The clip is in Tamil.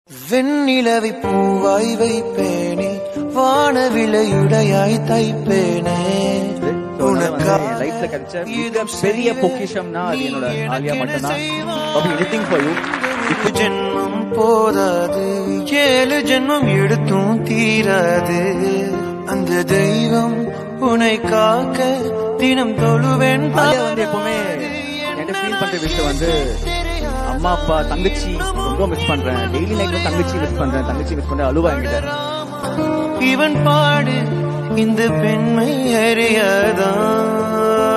வெண்ணிலவை பூவாய் வைப்பேனே வானவிலையுடையாய் தைப்பேனே லைஃப்ல கிடைச்ச மிக பெரிய பொக்கிஷம்னா அது என்னோட ஆலியா மட்டும்தான் எனிதிங் ஃபார் யூ இப்போ ஜென்மம் போதாது ஏழு ஜென்மம் எடுத்தும் தீராது அந்த தெய்வம் உன்னை காக்க தினம் தொழுவேன் ஆலியா வந்து எப்பவுமே என்கிட்ட ஃபீல் பண்ற விஷயம் வந்து அம்மா அப்பா தங்கச்சி ரொம்ப மிஸ் பண்றேன் டெய்லி நைட்ல தங்கச்சி மிஸ் பண்றேன் தங்கச்சி மிஸ் பண்றேன் அழுவா என்கிட்ட இவன் பாடு இந்த பெண்மை அறியாதான்